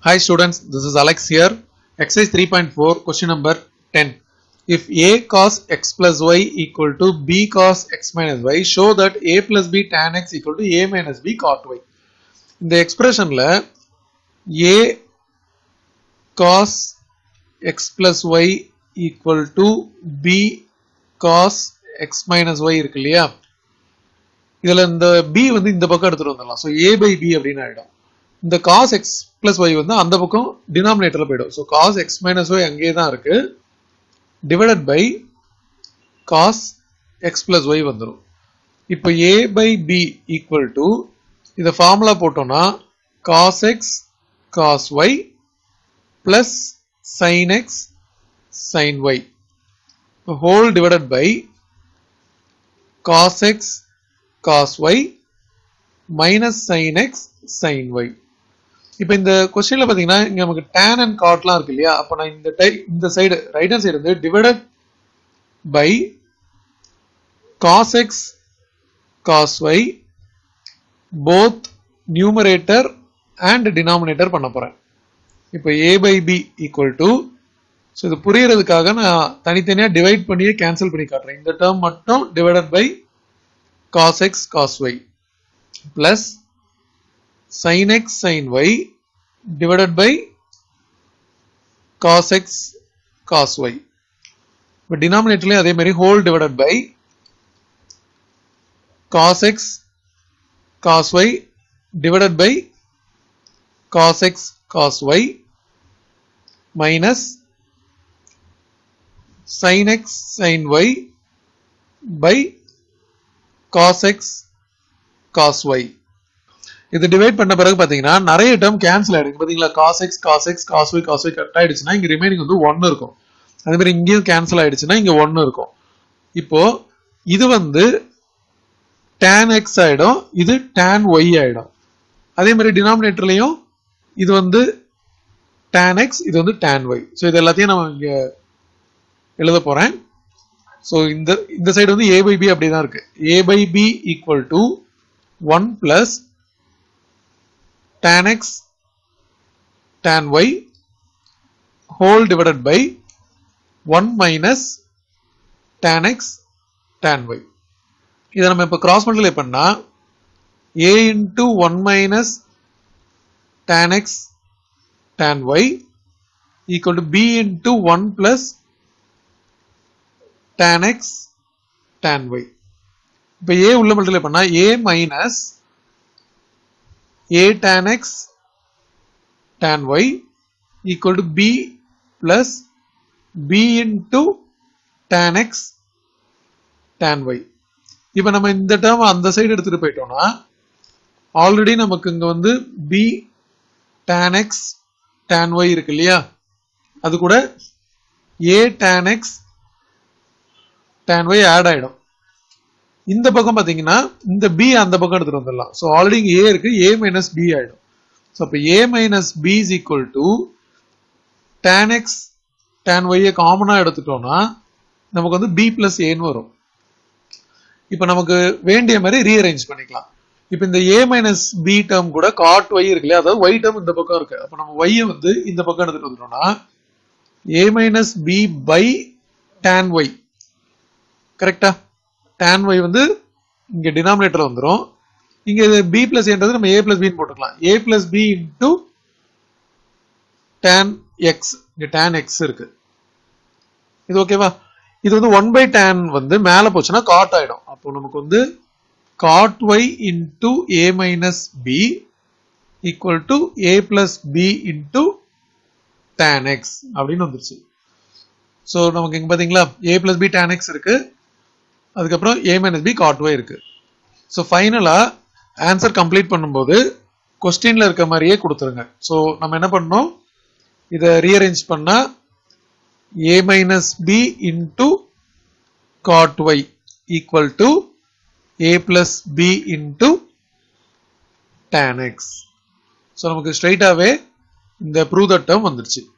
Hi students, this is Alex here. Exercise 3.4, question number 10. If a cos x plus y equal to b cos x minus y, show that a plus b tan x equal to a minus b cot y. இந்த எக்ஸ்பிரஷன்ல a cos x plus y equal to b cos x minus y இருக்கு இல்லையா இதுல இந்த b வந்து இந்த பக்கம் எடுத்துட்டு வந்துடலாம் ஸோ a by b அப்படின்னு ஆயிடும் இந்த cos x plus y வந்து அந்த பக்கம் டினாமினேட்டர்ல போயிடும் so cos x minus y அங்கேயே தான் இருக்கு divided by cos x plus y வந்துடும் இப்போ a by b equal to இதை ஃபார்முலா போட்டோம்னா cos x cos y plus sin x sin y whole divided by cos x cos y minus sin x sin y இப்போ இந்த கொஸ்டின்ல பாத்தீங்கன்னா இங்க நமக்கு tan and cotலாம் இருக்கு இல்லையா அப்ப நான் இந்த டை இந்த சைடு ரைட் ஹேண்ட் சைடு வந்து divided by cos x cos y both numerator and denominator பண்ண போறேன் இப்போ a by b equal to so இது புரியறதுக்காக நான் தனித்தனியா டிவைட் பண்ணியே கேன்சல் பண்ணி காட்டுறேன் இந்த டேர்ம் மட்டும் divided by cos x cos y plus sin x sin y divided by cos x cos y இப்போ டினாமினேட்டர்லயும் அதே மாதிரி whole divided by cos x cos y divided by cos x cos y minus sin x sin y by cos x cos y இது divide பண்ண பிறகு பாத்தீங்கன்னா நிறைய term cancel ஆயிடுங்க பாத்தீங்களா cos x cos x cos y cos y cut ஆயிடுச்சுன்னா இங்க remaining வந்து 1 இருக்கும் அதே மாதிரி இங்கேயும் கேன்சல் ஆயிடுச்சுன்னா இங்க 1 இருக்கும் இப்போ இது வந்து tan x ஆயிடும் இது tan y ஆயிடும் அதே மாதிரி டினாமினேட்டர்லயும் இது வந்து tan x இது வந்து tan y ஸோ இது எல்லாத்தையும் நம்ம இங்க எழுத போறேன் ஸோ இந்த இந்த சைடு வந்து a by b அப்படிதான் இருக்கு a by b equal to one plus tan x tan y whole divided by 1 minus tan x tan y இதை நம்ம இப்போ கிராஸ் மல்டிப்ளை பண்ணா a into 1 minus tan x tan y equal to b into 1 plus tan x tan y இப்போ a உள்ள multiply பண்ணா a minus a tan x tan y equal to b plus b into tan x tan y இப்போ நம்ம இந்த term அந்த side எடுத்துட்டு போயிட்டோம்னா already நமக்கு இங்க வந்து b tan x tan y இருக்கு இல்லையா அது கூட a tan x tan y add ஆயிடும் இந்த பக்கம் பாத்தீங்கன்னா இந்த b அந்த பக்கம் எடுத்துட்டு வந்துடலாம் ஸோ ஆல்ரெடி இங்க a இருக்கு a மைனஸ் b ஆயிடும் ஸோ அப்போ a minus b is equal to tan x tan y காமனா எடுத்துட்டோம்னா நமக்கு வந்து b பிளஸ் ஏன்னு வரும் இப்போ நமக்கு வேண்டிய மாதிரி ரீஅரேஞ்ச் பண்ணிக்கலாம் இப்போ இந்த a மைனஸ் பி டேர்ம் கூட காட் y இருக்கு இல்லையா அதாவது y டேர்ம் இந்த பக்கம் இருக்கு அப்போ நம்ம y வந்து இந்த பக்கம் எடுத்துட்டு வந்துட்டோம்னா a minus B by tan y கரெக்டா tan y வந்து இங்க டினாமினேட்டர் வந்துரும் இங்க b பிளஸ் என்றது நம்ம a பிளஸ் பின்னு போட்டுக்கலாம் a plus B into tan x இங்க tan x இருக்கு இது ஓகேவா இது வந்து ஒன் பை tan வந்து மேல போச்சுன்னா காட் ஆயிடும் அப்போ நமக்கு வந்து cot y into a minus B equal to A plus B into tan x அப்படின்னு வந்துருச்சு ஸோ நமக்கு இங்க பாத்தீங்களா a plus B tan x இருக்கு அதுக்கப்புறம் a minus B cot y இருக்கு ஸோ ஃபைனலா ஆன்சர் கம்ப்ளீட் பண்ணும்போது கொஸ்டின்ல இருக்க மாதிரியே கொடுத்துருங்க ஸோ நம்ம என்ன பண்ணோம் இதை ரீஅரேஞ்ச் பண்ணா a minus b into cot y equal to a plus b into tan x so நமக்கு ஸ்ட்ரைட்டாவே இந்த ப்ரூவ் தட் டேர்ம் வந்துருச்சு